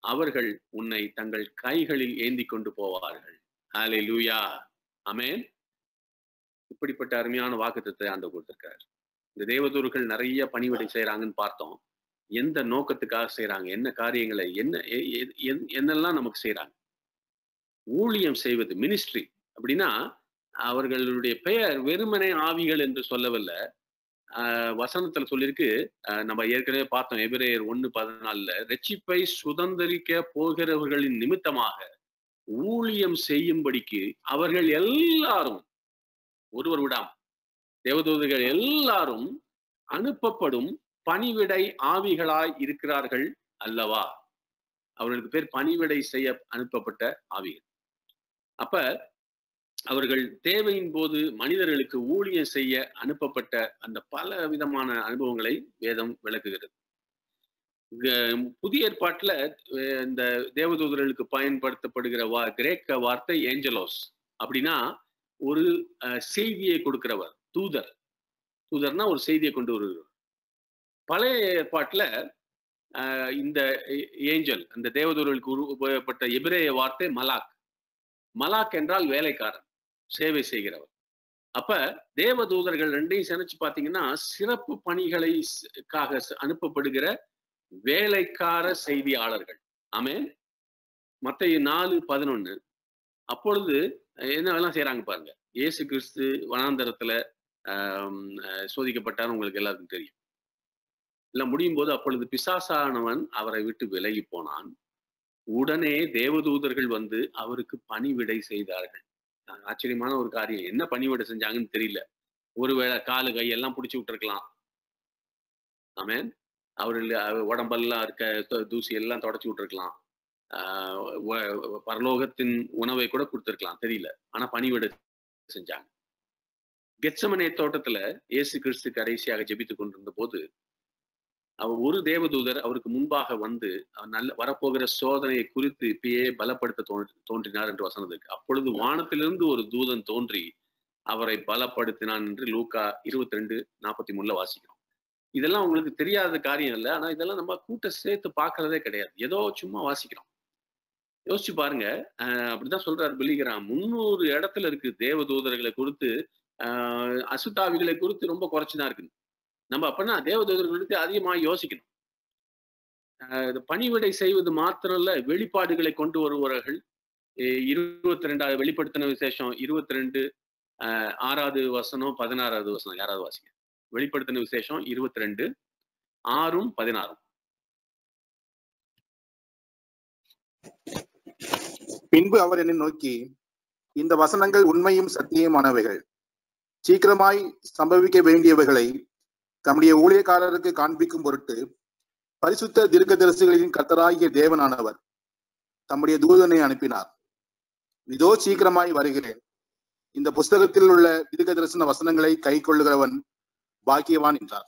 அவர்கள் உன்னை தங்கள் கைகளில் ஏந்தி கொண்டு போவார்கள் ஹாலே லூயா அமேன் இப்படிப்பட்ட அருமையான வாக்குத்தத்தை ஆண்டு கொடுத்திருக்காரு இந்த தேவதூர்கள் நிறைய பணிவிடை செய்யறாங்கன்னு பார்த்தோம் எந்த நோக்கத்துக்காக செய்யறாங்க என்ன காரியங்களை என்ன எ- எ- என்- என்னெல்லாம் நமக்கு செய்யறாங்க ஊழியம் செய்வது மினிஸ்ட்ரி அப்படின்னா அவர்களுடைய பெயர் வெறுமனே ஆவிகள் என்று சொல்லவில்லை ஆஹ் வசனத்துல சொல்லியிருக்கு ஆஹ் நம்ம ஏற்கனவே பார்த்தோம் எபிரேயர் ஒண்ணு பதினாலுல ரட்சிப்பை சுதந்திரிக்க போகிறவர்களின் நிமித்தமாக ஊழியம் செய்யும்படிக்கு அவர்கள் எல்லாரும் ஒருவர் விடாம தேவதூதர்கள் எல்லாரும் அனுப்பப்படும் பணிவிடை ஆவிகளாய் இருக்கிறார்கள் அல்லவா அவர்களுக்கு பேர் பணிவிடை செய்ய அனுப்பப்பட்ட ஆவிகள் அப்ப அவர்கள் தேவையின் போது மனிதர்களுக்கு ஊழியம் செய்ய அனுப்பப்பட்ட அந்த பல விதமான அனுபவங்களை வேதம் விளக்குகிறது இங்க புதிய ஏற்பாட்டுல அஹ் இந்த தேவதூதர்களுக்கு பயன்படுத்தப்படுகிற வா கிரேக்க வார்த்தை ஏஞ்சலோஸ் அப்படின்னா ஒரு அஹ், செய்தியை கொடுக்கிறவர் தூதர் தூதர்னா ஒரு செய்தியை கொண்டு வருகிறவர் பழைய ஏற்பாட்டுல அஹ், இந்த ஏஞ்சல் அந்த தேவதூதர்களுக்கு உரு- உபயோகப்பட்ட எபிரேய வார்த்தை மலாக் மலாக் என்றால் வேலைக்காரன் சேவை செய்கிறவர் அப்ப தேவதூதர்கள் ரெண்டையும் செனைச்சு பாத்தீங்கன்னா சிறப்பு பணிகளை ஸ்- க்காக ச- அனுப்பப்படுகிற வேலைக்கார செய்தியாளர்கள் ஆமென் மத்திய நாலு பதினொன்னு அப்பொழுது என்னவெல்லாம் செய்றாங்க பாருங்க இயேசு கிறிஸ்து வனாந்தரத்துல ஆம், அஹ், சோதிக்கப்பட்டார் உங்களுக்கு எல்லாருக்கும் தெரியும் எல்லாம் முடியும் போது அப்பொழுது பிசாசானவன் அவரை விட்டு விலகி போனான் உடனே தேவதூதர்கள் வந்து அவருக்கு பணிவிடை செய்தார்கள் அஹ் ஆச்சரியமான ஒரு காரியம் என்ன பணிவிடை செஞ்சாங்கன்னு தெரியல ஒருவேளை காலு கை எல்லாம் பிடிச்சி விட்டுருக்கலாம் ஆமென் அவர்கள் அவர் உடம்பெல்லாம் இருக்க து- தூசி எல்லாம் தொடச்சி விட்டுருக்கலாம் ஆஹ் வ- பரலோகத்தின் உணவை கூட கொடுத்துருக்கலாம் தெரியல ஆனா பணிவிடை செஞ்சாங்க கெச்சமனே தோட்டத்துல இயேசு கிறிஸ்து கடைசியாக ஜெபித்துக் கொண்டிருந்த போது அவர் ஒரு தேவதூதர் அவருக்கு முன்பாக வந்து அவர் நல்ல வரப்போகிற சோதனையை குறித்து இப்பயே பலப்படுத்த தோன்றி தோன்றினார் என்று வசனம் இருக்கு அப்பொழுது வானத்திலிருந்து ஒரு தூதன் தோன்றி அவரை பலப்படுத்தினான் என்று லூக்கா இருபத்தி ரெண்டு நாற்பத்தி மூணுல வாசிக்கிறோம் இதெல்லாம் உங்களுக்கு தெரியாத காரியம் இல்லை ஆனா இதெல்லாம் நம்ம கூட்ட சேர்த்து பார்க்கறதே கிடையாது ஏதோ சும்மா வாசிக்கிறோம் யோசிச்சு பாருங்க ஆஹ் அப்படிதான் சொல்றாரு பிலிகிறான் முன்னூறு இடத்துல இருக்கு தேவதூதர்களை குறித்து ஆஹ் அசுத்தாவிகளை குறித்து ரொம்ப குறைச்சுதான் இருக்கு நம்ம அப்படின்னா தேவதூதர்கள் குறித்து அதிகமா யோசிக்கணும் ஆஹ் இது பணிவிடை செய்வது மாத்திரம் இல்ல வெளிப்பாடுகளை கொண்டு வருபவர்கள் இருபத்தி ரெண்டாவது வெளிப்படுத்தின விசேஷம் இருபத்தி ரெண்டு ஆறாவது வசனம் பதினாறாவது வசனம் யாராவது வாசிங்க வெளிப்படுத்தின விசேஷம் இருபத்தி ரெண்டு ஆறும் பதினாறும் பின்பு அவர் என்னை நோக்கி இந்த வசனங்கள் உண்மையும் சத்தியமானவைகள் சீக்கிரமாய் சம்பவிக்க வேண்டியவைகளை தம்முடைய ஊழியக்காரருக்கு காண்பிக்கும் பொருட்டு பரிசுத்த தீர்க்கதரிசிகளின் கர்த்தராகிய தேவனானவர் தம்முடைய தூதனை அனுப்பினார் இதோ சீக்கிரமாய் வருகிறேன் இந்த புஸ்தகத்தில் உள்ள தீர்க்க தரிசன வசனங்களை கை கொள்ளுகிறவன் பாக்கியவான் என்றார்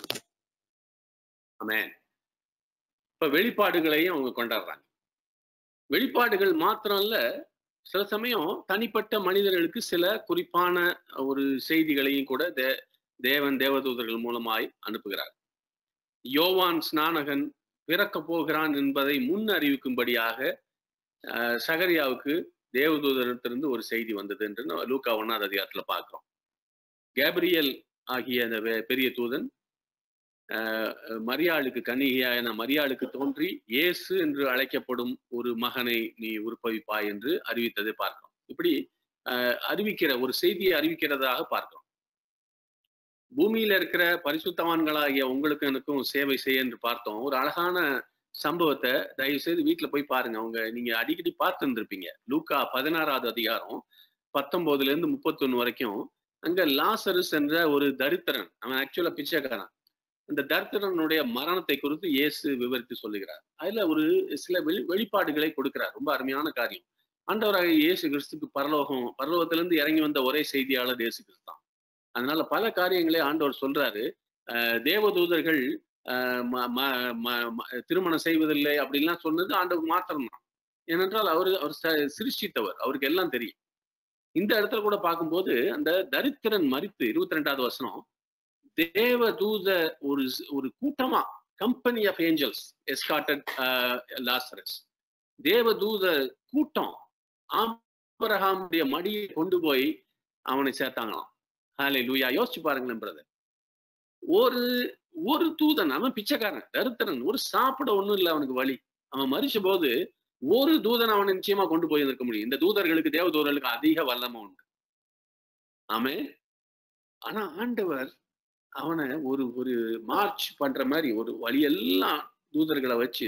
ஆமென் இப்ப வெளிப்பாடுகளையும் அவங்க கொண்டாடுறாங்க வெளிப்பாடுகள் மாத்திரம் இல்ல சில சமயம் தனிப்பட்ட மனிதர்களுக்கு சில குறிப்பான ஒரு செய்திகளையும் கூட தே தேவன் தேவதூதர்கள் மூலமாய் அனுப்புகிறார் யோவான் ஸ்நானகன் பிறக்க போகிறான் என்பதை முன் அறிவிக்கும்படியாக அஹ், சகரியாவுக்கு தேவதூதரிடத்திலிருந்து ஒரு செய்தி வந்தது என்று நம்ம லூக்கா ஒன்னாவது அதிகாரத்துல பார்க்கிறோம் கேப்ரியல் ஆகிய அந்த வே- பெரிய தூதன் அஹ், மரியாளுக்கு கன்னிகையான மரியாளுக்கு தோன்றி இயேசு என்று அழைக்கப்படும் ஒரு மகனை நீ உற்பவிப்பாய் என்று அறிவித்ததை பார்க்கிறோம் இப்படி அஹ், அறிவிக்கிற ஒரு செய்தியை அறிவிக்கிறதாக பார்க்கிறோம் பூமியில இருக்கிற பரிசுத்தவான்களாகிய உங்களுக்கும் எனக்கும் சேவை செய்ய என்று பார்த்தோம் ஒரு அழகான சம்பவத்தை தயவு செய்து வீட்டுல போய் பாருங்க அவங்க நீங்க அடிக்கடி பார்த்து இருந்திருப்பீங்க லூக்கா பதினாறாவது அதிகாரம் பத்தொன்பதுல இருந்து முப்பத்தொன்னு வரைக்கும் அங்க லாசருஸ் என்ற ஒரு தரித்திரன் அவன் ஆக்சுவலா பிச்சைக்காரன் அந்த தரித்திரனுடைய மரணத்தை குறித்து இயேசு விவரித்து சொல்லுகிறார் அதுல ஒரு சில வெளி வெளிப்பாடுகளை கொடுக்கிறார் ரொம்ப அருமையான காரியம் ஆண்டவராக இயேசு கிறிஸ்துக்கு பரலோகம் பரலோகத்திலிருந்து இறங்கி வந்த ஒரே செய்தியாளர் இயேசு கிறிஸ்து தான் அதனால பல காரியங்களை ஆண்டவர் சொல்றாரு அஹ் தேவதூதர்கள் அஹ் ம- ம- ம- ம- திருமணம் செய்வதில்லை அப்படின்லாம் சொன்னது ஆண்டவர் மாத்திரம் தான் ஏனென்றால் அவர் அவர் ச- சிருஷ்டித்தவர் அவருக்கு எல்லாம் தெரியும் இந்த இடத்துல கூட பார்க்கும்போது அந்த தரித்திரன் மறித்து இருபத்தி ரெண்டாவது வசனம் தேவ தூத ஒரு ஸ்- ஒரு கூட்டமா company of angels escorted Lazarus தேவதூத கூட்டம் ஆபரகாமுடைய மடியை கொண்டு போய் அவனை சேர்த்தாங்களாம் ஹாலே லூயா யோசிச்சு பாருங்களேன் பிரதர் ஒரு ஒரு தூதன் அவன் பிச்சைக்காரன் தருத்திரன் ஒரு சாப்பிட ஒண்ணும் இல்லை அவனுக்கு வழி அவன் மறிச்ச போது ஒரு தூதன் அவனை நிச்சயமா கொண்டு போய் இருக்க முடியும் இந்த தூதர்களுக்கு தேவ தூதர்களுக்கு அதிக வல்லமை உண்டு ஆமே ஆனா ஆண்டவர் அவனை ஒரு ஒரு மார்ச் பண்ற மாதிரி ஒரு வழியெல்லாம் தூதர்களை வச்சு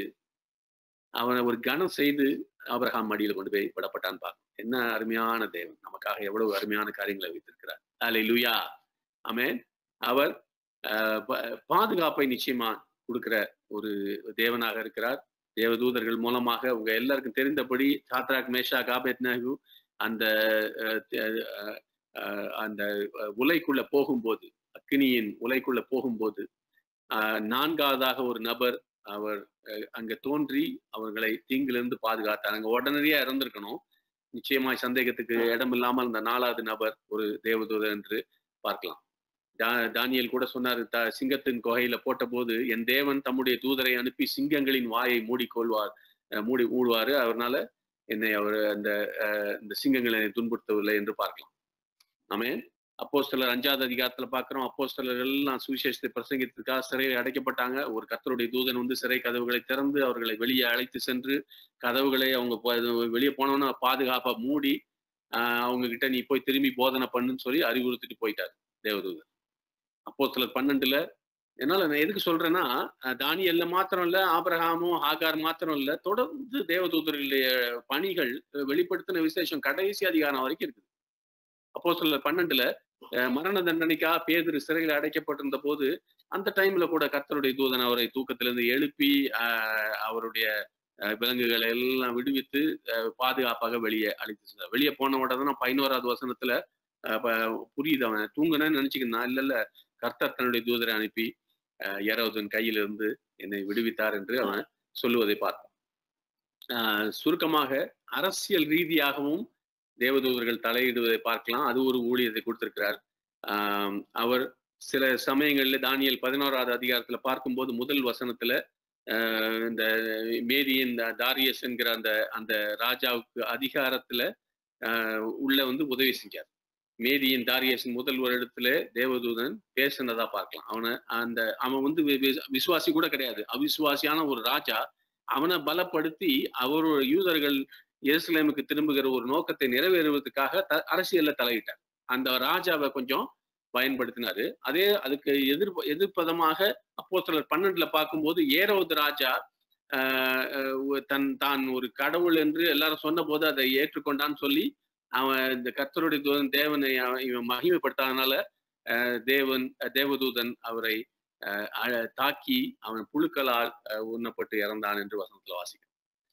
அவனை ஒரு கனம் செய்து அபிரகாம் மடியில கொண்டு போய் விடப்பட்டான்னு பார்க்கணும் என்ன அருமையான தேவன் நமக்காக எவ்வளவு அருமையான காரியங்களை வைத்திருக்கிறார் அலை லுயா ஆமே அவர் ஆஹ், ப- பாதுகாப்பை நிச்சயமா கொடுக்கிற ஒரு தேவனாக இருக்கிறார் தேவதூதர்கள் மூலமாக உங்க எல்லாருக்கும் தெரிந்தபடி சாத்ராக் மேஷா காபெத்னாகு அந்த அஹ், த- அஹ், அஹ், அந்த அஹ், உலைக்குள்ள போகும்போது அக்னியின் உலைக்குள்ள போகும்போது ஆஹ், நான்காவதாக ஒரு நபர் அவர் அஹ், அங்க தோன்றி அவர்களை தீங்கிலிருந்து பாதுகாத்தார் அங்க உடனடியா இறந்திருக்கணும் நிச்சயமாய் சந்தேகத்துக்கு இடம் இல்லாமல் அந்த நாலாவது நபர் ஒரு தேவதூதர் என்று பார்க்கலாம் தா- தானியேல் கூட சொன்னார் த சிங்கத்தின் குகையில போட்டபோது என் தேவன் தம்முடைய தூதரை அனுப்பி சிங்கங்களின் வாயை மூடிக்கொள்வார் அஹ் மூடி மூடுவாரு அவர்னால என்னை அவர் அந்த அஹ், இந்த சிங்கங்களை என்னை துன்புறுத்தவில்லை என்று பார்க்கலாம் ஆமே அப்போஸ்தலர் அஞ்சாவது அதிகாரத்துல பார்க்கிறோம் அப்போஸ்தலர்கள் எல்லாம் சுவிசேஷத்தை பிரசங்கித்திற்காக சிறையில் அடைக்கப்பட்டாங்க ஒரு கர்த்தருடைய தூதன் வந்து சிறை கதவுகளை திறந்து அவர்களை வெளியே அழைத்து சென்று கதவுகளை அவங்க போ- வெளியே போனோன்னா பாதுகாப்பா மூடி ஆஹ் அவங்க கிட்ட நீ போய் திரும்பி போதனை பண்ணுன்னு சொல்லி அறிவுறுத்திட்டு போயிட்டார் தேவதூதன் அப்போ சிலர் பன்னெண்டுல என்னால நான் எதுக்கு சொல்றேன்னா அஹ் தானியல்ல மாத்திரம் இல்ல ஆபிரகாமும் ஆகார் மாத்திரம் இல்ல தொடர்ந்து தேவதூதர்களுடைய பணிகள் அஹ் வெளிப்படுத்தின விசேஷம் கடைசி அதிகாரம் வரைக்கும் இருக்குது அப்போ சிலர் பன்னெண்டுல அஹ் மரண தண்டனைக்காக பேதிரு சிறையில் அடைக்கப்பட்டிருந்த போது அந்த டைம்ல கூட கர்த்தருடைய தூதன் அவரை தூக்கத்திலிருந்து எழுப்பி ஆஹ் அவருடைய அஹ் விலங்குகளை எல்லாம் விடுவித்து அஹ் பாதுகாப்பாக வெளியே அழைத்து சென்றார் வெளியே போன உடனே தான் பதினோராவது வசனத்துல அஹ் ப- புரியுது அவன் தூங்குனேன்னு நினைச்சுக்கினான் இல்ல இல்ல கர்த்தர் தன்னுடைய தூதரை அனுப்பி அஹ் ஏரோதன் கையிலிருந்து என்னை விடுவித்தார் என்று அவன் சொல்லுவதை பார்த்தோம் ஆஹ் சுருக்கமாக அரசியல் ரீதியாகவும் தேவதூதர்கள் தலையிடுவதை பார்க்கலாம் அது ஒரு ஊழியத்தை கொடுத்திருக்கிறார் ஆஹ் அவர் சில சமயங்கள்ல தானியல் பதினோராவது அதிகாரத்துல பார்க்கும்போது முதல் வசனத்துல ஆஹ் இந்த மேதியின் தாரியஸ் என்கிற அந்த அந்த ராஜாவுக்கு அதிகாரத்துல ஆஹ் உள்ள வந்து உதவி செஞ்சார் மேதியின் தாரியஸின் முதல் வருடத்துல தேவதூதன் பேசினதா பார்க்கலாம் அவனை அந்த அவன் வந்து வி- வி- விசுவாசி கூட கிடையாது அவிசுவாசியான ஒரு ராஜா அவனை பலப்படுத்தி அவரோட யூதர்கள் எருசலேமுக்கு திரும்புகிற ஒரு நோக்கத்தை நிறைவேறுவதற்காக த அரசியல்ல தலையிட்டார் அந்த ராஜாவை கொஞ்சம் பயன்படுத்தினாரு அதே அதுக்கு எதிர் எதிர்ப்பதமாக அப்போ சிலர் பன்னெண்டுல பார்க்கும்போது ஏரோது ராஜா ஆஹ் ஆஹ் தன் தான் ஒரு கடவுள் என்று எல்லாரும் சொன்ன போது அதை ஏற்றுக்கொண்டான்னு சொல்லி அவன் இந்த கர்த்தருடைய தூதன் தேவனை அவன் இவன் மகிமைப்படுத்தாதனால ஆஹ் தேவன் தேவதூதன் அவரை ஆஹ் அழ- தாக்கி அவன் புழுக்களால் ஆஹ் உண்ணப்பட்டு இறந்தான் என்று வசனத்துல வாசிக்கிறோம்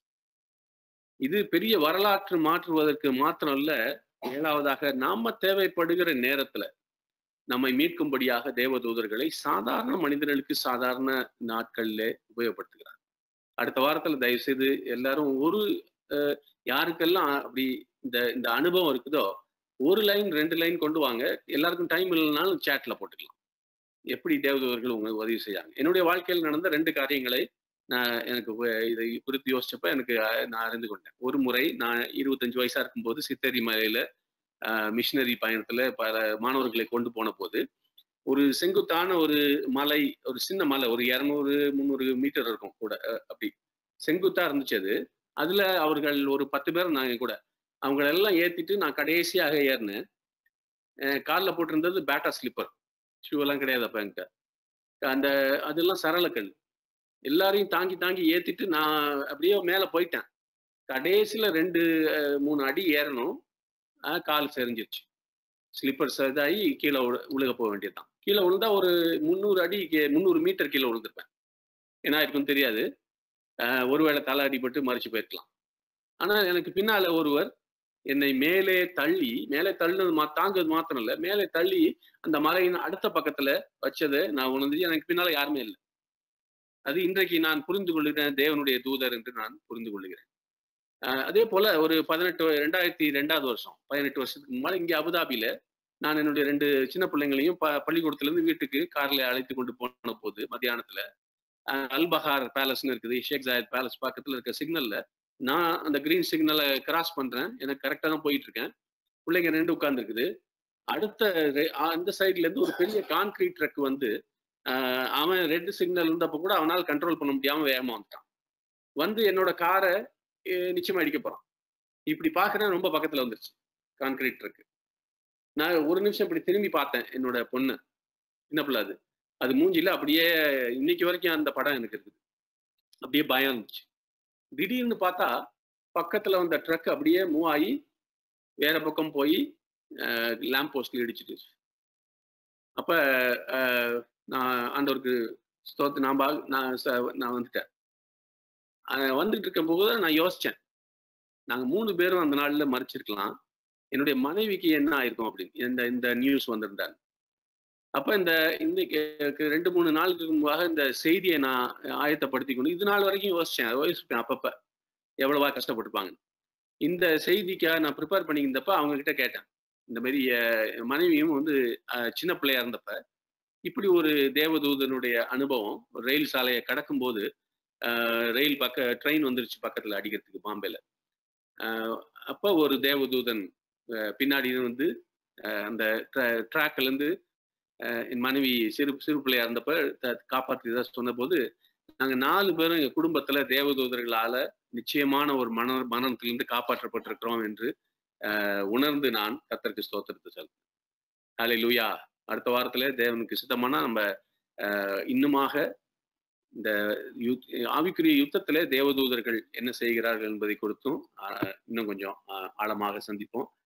இது பெரிய வரலாற்று மாற்றுவதற்கு மாத்திரம் இல்ல ஏழாவதாக நாம தேவைப்படுகிற நேரத்துல நம்மை மீட்கும்படியாக தேவதூதர்களை சாதாரண மனிதர்களுக்கு சாதாரண நாட்கள்ல உபயோகப்படுத்துகிறார் அடுத்த வாரத்துல தயவு செய்து எல்லாரும் ஒரு அஹ், யாருக்கெல்லாம் அப்படி இந்த இந்த அனுபவம் இருக்குதோ ஒரு லைன் ரெண்டு லைன் கொண்டு வாங்க எல்லாருக்கும் டைம் இல்லைனாலும் சேட்ல போட்டுக்கலாம் எப்படி தேவதூதர்கள் உங்களுக்கு உதவி செய்யாங்க என்னுடைய வாழ்க்கையில் நடந்த ரெண்டு காரியங்களை நான் எனக்கு உ- இதை குறித்து யோசிச்சப்ப எனக்கு அஹ், நான் அறிந்து கொண்டேன் ஒரு முறை நான் இருபத்தஞ்சு வயசா இருக்கும்போது சித்தேரி மலையில மிஷினரி பயணத்துல பல மாணவர்களை கொண்டு போன போது ஒரு செங்குத்தான ஒரு மலை ஒரு சின்ன மலை ஒரு இரநூறு முந்நூறு மீட்டர் இருக்கும் கூட அஹ், அப்படி செங்குத்தா இருந்துச்சு அது அதுல அவர்கள் ஒரு பத்து பேர் நாங்க கூட அவங்கள எல்லாம் ஏத்திட்டு நான் கடைசியாக ஏறினேன் அஹ் கால்ல போட்டிருந்தது பேட்டா ஸ்லிப்பர் ஷூ எல்லாம் கிடையாது அப்ப என்கிட்ட அந்த அதெல்லாம் சரளக்கல் எல்லாரையும் தாங்கி தாங்கி ஏத்திட்டு நான் அப்படியே மேல போயிட்டேன் கடைசியில ரெண்டு அஹ், மூணு அடி ஏறணும் அஹ், கால் செறிஞ்சிருச்சு ஸ்லிப்பர்ஸ் இதாகி கீழே உழு- உழுக போக வேண்டியதுதான் கீழே விழுந்தா ஒரு முந்நூறு அடி கீ- முந்நூறு மீட்டர் கீழே விழுந்திருப்பேன் ஏன்னா இருக்கும் தெரியாது அஹ், ஒருவேளை தலை அடிபட்டு மறிச்சு போயிருக்கலாம் ஆனா எனக்கு பின்னால ஒருவர் என்னை மேலே தள்ளி மேலே தள்ளினது மா தாங்கிறது மாத்திரம் இல்ல மேலே தள்ளி அந்த மலையின் அடுத்த பக்கத்துல வச்சதை நான் உணர்ந்து எனக்கு பின்னால யாருமே இல்லை அது இன்றைக்கு நான் புரிந்து கொள்கிறேன் தேவனுடைய தூதர் என்று நான் புரிந்து கொள்கிறேன் அஹ் அதே போல ஒரு பதினெட்டு ரெண்டாயிரத்தி ரெண்டாவது வருஷம் பதினெட்டு வருஷத்துக்கு முன்னாடி இங்கே அபுதாபியில நான் என்னுடைய ரெண்டு சின்ன பிள்ளைங்களையும் ப பள்ளிக்கூடத்துல இருந்து வீட்டுக்கு கார்ல அழைத்து கொண்டு போன போது மத்தியானத்துல அஹ், அல்பஹார் பேலஸ்னு இருக்குது ஷேக் ஜாயத் பேலஸ் பக்கத்துல இருக்க சிக்னல்ல நான் அந்த கிரீன் சிக்னலை கிராஸ் பண்றேன் எனக்கு கரெக்டா தான் போயிட்டு இருக்கேன் பிள்ளைங்க ரெண்டு உட்கார்ந்துருக்குது அடுத்த ரெ- அ- அந்த சைட்ல இருந்து ஒரு பெரிய கான்கிரீட் ட்ரக் வந்து அஹ், அவன் ரெட் சிக்னல் இருந்தப்ப கூட அவனால் கண்ட்ரோல் பண்ண முடியாம வேகமா வந்துட்டான் வந்து என்னோட காரை நிச்சயமா அடிக்க போறான் இப்படி பாக்குறேன் ரொம்ப பக்கத்துல வந்துருச்சு கான்கிரீட் ட்ரக் நான் ஒரு நிமிஷம் இப்படி திரும்பி பார்த்தேன் என்னோட பொண்ணு என்ன பிள்ளை அது அது மூஞ்சில அப்படியே இன்னைக்கு வரைக்கும் அந்த படம் எனக்கு இருக்குது அப்படியே பயம் இருந்துச்சு திடீர்னு பார்த்தா பக்கத்துல வந்த ட்ரக் அப்படியே மூவ் ஆகி வேற பக்கம் போய் லேம்ப் போஸ்ட்ல இடிச்சிட்டு அப்ப அஹ், நான் ஆண்டவருக்கு ஸ்தோத்து நான் பா- நான் ச- நான் வந்துட்டேன் அஹ் வந்துட்டு இருக்கும்போது நான் யோசிச்சேன் நாங்க மூணு பேரும் அந்த நாள்ல மறிச்சிருக்கலாம் என்னுடைய மனைவிக்கு என்ன ஆயிருக்கும் அப்படின்னு இந்த இந்த நியூஸ் வந்திருந்தாங்க அப்ப இந்த இன்னைக்கு ரெண்டு மூணு நாளுக்கு முன்பாக இந்த செய்தியை நான் ஆயத்தப்படுத்தி கொண்டு இது நாள் வரைக்கும் யோசிச்சேன் யோசிப்பேன் அப்பப்ப எவ்வளவா கஷ்டப்பட்டிருப்பாங்க இந்த செய்திக்காக நான் ப்ரிப்பேர் பண்ணியிருந்தப்ப அவங்க கிட்ட கேட்டேன் இந்த மாதிரி அஹ், மனைவியும் வந்து அஹ், சின்ன பிள்ளையா இருந்தப்ப இப்படி ஒரு தேவதூதனுடைய அனுபவம் ஒரு ரயில் சாலையை கடக்கும்போது அஹ், ரயில் பக்க ட்ரெயின் வந்துருச்சு பக்கத்துல அடிக்கிறதுக்கு பாம்பேல அஹ், அப்போ ஒரு தேவதூதன் அஹ், பின்னாடி வந்து அஹ், அந்த ட்ராக்ல இருந்து அஹ், என் மனைவி சிறு சிறு பிள்ளையா இருந்தப்ப த- காப்பாத்தி சொன்னபோது நாங்க நாலு பேரும் எங்க குடும்பத்துல தேவதூதர்களால நிச்சயமான ஒரு மன மரணத்திலிருந்து காப்பாற்றப்பட்டிருக்கிறோம் என்று அஹ், உணர்ந்து நான் கத்தருக்கு ஸ்தோத்திரத்தை செலுத்தேன் ஹலே லூயா அடுத்த வாரத்துல தேவனுக்கு சித்தமானா நம்ம அஹ், இன்னுமாக இந்த யுத் ஆவிக்குரிய யுத்தத்துல தேவதூதர்கள் என்ன செய்கிறார்கள் என்பதை குறித்தும் அஹ், இன்னும் கொஞ்சம் அஹ், ஆழமாக சந்திப்போம்